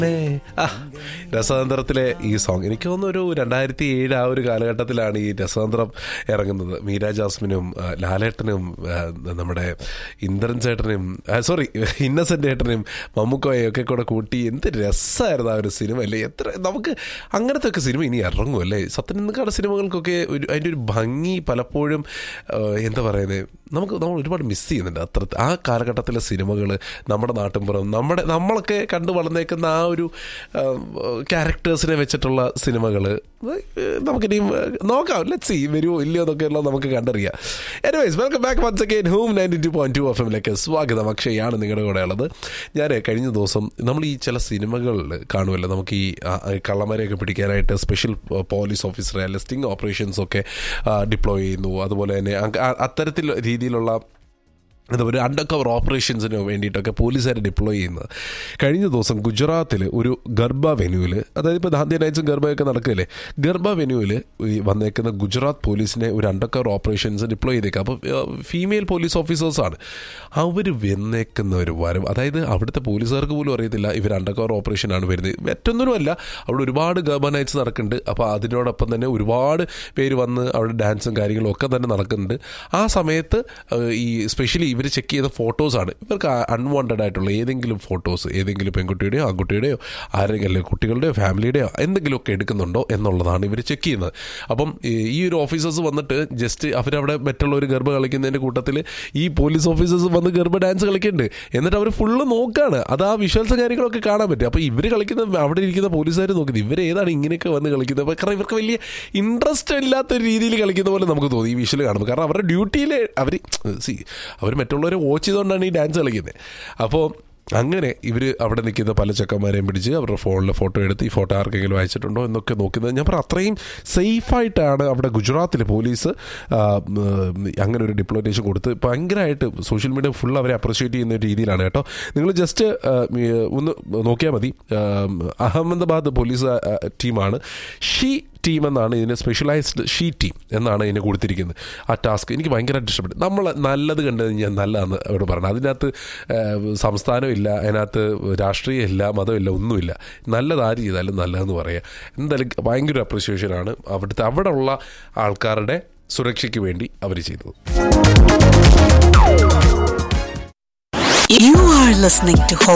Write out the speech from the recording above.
ആ, രസതന്ത്രത്തിലെ ഈ സോങ് എനിക്ക് തോന്നുന്നു ഒരു രണ്ടായിരത്തി ഏഴ് ആ ഒരു കാലഘട്ടത്തിലാണ് ഈ രസതന്ത്രം ഇറങ്ങുന്നത് മീര ജാസ്മിനും ആ, ലാലേട്ടനും ആ, നമ്മുടെ ഇന്ദ്രൻ ചേട്ടനും സോറി ഇന്നസെന്റ് ചേട്ടനും മമ്മൂക്കോയും ഒക്കെ കൂടെ കൂട്ടി എന്ത് രസമായിരുന്നു ആ ഒരു സിനിമ അല്ലേ എത്ര നമുക്ക് അങ്ങനത്തെ ഒക്കെ സിനിമ ഇനി ഇറങ്ങും അല്ലേ സത്യനിന്ദക്കാട് സിനിമകൾക്കൊക്കെ ഒരു അതിൻ്റെ ഒരു ഭംഗി പലപ്പോഴും ആ, എന്താ പറയുന്നത് നമുക്ക് നമ്മൾ ഒരുപാട് മിസ് ചെയ്യുന്നുണ്ട് അത്ര ആ കാലഘട്ടത്തിലെ സിനിമകൾ നമ്മുടെ നാട്ടിൻപുറം നമ്മുടെ നമ്മളൊക്കെ കണ്ടു വളർന്നേക്കുന്ന ആ ഒരു ക്യാരക്ടേഴ്സിനെ വെച്ചിട്ടുള്ള സിനിമകൾ നമുക്കിനിയും ആ, നോക്കാം ലെറ്റ് സി വരുമോ ഇല്ലയോ എന്നൊക്കെയുള്ള നമുക്ക് കണ്ടറിയാം anyways welcome back once again home ninety two point two F എമ്മിലേക്ക് സ്വാഗതം അക്ഷയാണ് നിങ്ങളുടെ കൂടെ ഉള്ളത് ഞാൻ കഴിഞ്ഞ ദിവസം നമ്മൾ ഈ ചില സിനിമകളിൽ കാണുമല്ലോ നമുക്ക് ഈ ആ, ഈ കള്ളന്മാരെയൊക്കെ പിടിക്കാനായിട്ട് സ്പെഷ്യൽ പോലീസ് ഓഫീസറെ അല്ലെ സ്റ്റിംഗ് ഓപ്പറേഷൻസ് ഒക്കെ ഡിപ്ലോയ് ചെയ്യുന്നു അതുപോലെ തന്നെ അ- അ- അത്തരത്തിൽ രീതിയിലുള്ള എന്താ ഒരു അണ്ടർ കവർ ഓപ്പറേഷൻസിന് വേണ്ടിയിട്ടൊക്കെ പോലീസുകാർ ഡിപ്ലോയ് ചെയ്യുന്നത് കഴിഞ്ഞ ദിവസം ഗുജറാത്തിൽ ഒരു ഗർഭ വെന്യൂവിൽ അതായത് ഇപ്പോൾ ദാന്തി നൈറ്റ്സും ഗർഭയൊക്കെ നടക്കില്ലേ ഗർഭ വെന്യൂവിൽ ഈ വന്നേക്കുന്ന ഗുജറാത്ത് പോലീസിനെ ഒരു അണ്ടർ കവർ ഓപ്പറേഷൻസ് ഡിപ്ലോയ് ചെയ്തേക്കുക അപ്പോൾ ഫീമെയിൽ പോലീസ് ഓഫീസേഴ്സാണ് അവർ വന്നേക്കുന്ന ഒരു വരവ് അതായത് അവിടുത്തെ പോലീസുകാർക്ക് പോലും അറിയത്തില്ല ഇവർ അണ്ടർ കവർ ഓപ്പറേഷനാണ് വരുന്നത് മറ്റൊന്നിനുമല്ല അവിടെ ഒരുപാട് ഗർഭ നൈറ്റ്സ് നടക്കുന്നുണ്ട് അപ്പോൾ അതിനോടൊപ്പം തന്നെ ഒരുപാട് പേര് വന്ന് അവിടെ ഡാൻസും കാര്യങ്ങളും ഒക്കെ തന്നെ നടക്കുന്നുണ്ട് ആ സമയത്ത് ഏഹ്, ഈ സ്പെഷ്യലി ഇവർ ചെക്ക് ചെയ്ത ഫോട്ടോസാണ് ഇവർക്ക് അൺവാണ്ടഡ് ആയിട്ടുള്ള ഏതെങ്കിലും ഫോട്ടോസ് ഏതെങ്കിലും പെൺകുട്ടിയുടെയോ ആൺകുട്ടിയുടെയോ ആരെങ്കിലും കുട്ടികളുടെയോ ഫാമിലിയുടെയോ എന്തെങ്കിലുമൊക്കെ എടുക്കുന്നുണ്ടോ എന്നുള്ളതാണ് ഇവർ ചെക്ക് ചെയ്യുന്നത് അപ്പം ഈ ഈ ഒരു ഓഫീസേഴ്സ് വന്നിട്ട് ജസ്റ്റ് അവരവിടെ മറ്റുള്ള ഒരു ഗർഭ കളിക്കുന്നതിൻ്റെ കൂട്ടത്തിൽ ഈ പോലീസ് ഓഫീസേഴ്സ് വന്ന് ഗർഭ ഡാൻസ് കളിക്കുന്നുണ്ട് എന്നിട്ട് അവർ ഫുള്ള് നോക്കാണ് അത് ആ വിഷ്വൽസ് കാര്യങ്ങളൊക്കെ കാണാൻ പറ്റും അപ്പോൾ ഇവർ കളിക്കുന്ന അവിടെ ഇരിക്കുന്ന പോലീസുകാർ നോക്കുന്നത് ഇവർ ഏതാണ് ഇങ്ങനെയൊക്കെ വന്ന് കളിക്കുന്നത് അപ്പോൾ കാരണം ഇവർക്ക് വലിയ ഇൻട്രസ്റ്റ് ഇല്ലാത്ത ഒരു രീതിയിൽ കളിക്കുന്ന പോലെ നമുക്ക് തോന്നി ഈ വിഷ്വൽ കാണുമ്പോൾ കാരണം അവരുടെ ഡ്യൂട്ടിയിൽ അവർ സി അവർ മറ്റുള്ളവരെ വാച്ച് ചെയ്തുകൊണ്ടാണ് ഈ ഡാൻസ് കളിക്കുന്നത് അപ്പോൾ അങ്ങനെ ഇവർ അവിടെ നിൽക്കുന്ന പല ചെക്കന്മാരെയും പിടിച്ച് അവരുടെ ഫോണിൽ ഫോട്ടോ എടുത്ത് ഈ ഫോട്ടോ ആർക്കെങ്കിലും അയച്ചിട്ടുണ്ടോ എന്നൊക്കെ നോക്കുന്നത് ഞാൻ പറയാം അത്രയും സേഫായിട്ടാണ് അവിടെ ഗുജറാത്തിലെ പോലീസ് ആ, ഉം, അങ്ങനെ ഒരു ഡിപ്ലോട്ടേഷൻ കൊടുത്ത് ഭയങ്കരമായിട്ട് സോഷ്യൽ മീഡിയ ഫുൾ അവരെ അപ്രിഷ്യേറ്റ് ചെയ്യുന്ന ഒരു രീതിയിലാണ് കേട്ടോ നിങ്ങൾ ജസ്റ്റ് ഒന്ന് നോക്കിയാൽ മതി ആ, അഹമ്മദാബാദ് പോലീസ് ആ, ടീമാണ് ഷീ ടീം എന്നാണ് ഇതിന് സ്പെഷ്യലൈസ്ഡ് ഷീ ടീം എന്നാണ് ഇതിന് കൊടുത്തിരിക്കുന്നത് ആ ടാസ്ക് എനിക്ക് ഭയങ്കരമായിട്ട് ഇഷ്ടപ്പെട്ടു നമ്മൾ നല്ലത് കണ്ടു കഴിഞ്ഞാൽ നല്ലതെന്ന് അവിടെ പറഞ്ഞു അതിനകത്ത് ഏഹ്, സംസ്ഥാനമില്ല അതിനകത്ത് രാഷ്ട്രീയമില്ല മതമില്ല ഒന്നുമില്ല നല്ലത് ആര് ചെയ്താലും നല്ലതെന്ന് പറയാം എന്തായാലും ഭയങ്കര അപ്രിസിയേഷനാണ് അവിടുത്തെ അവിടെ ഉള്ള ആൾക്കാരുടെ സുരക്ഷയ്ക്ക് വേണ്ടി അവർ ചെയ്തത് You are listening to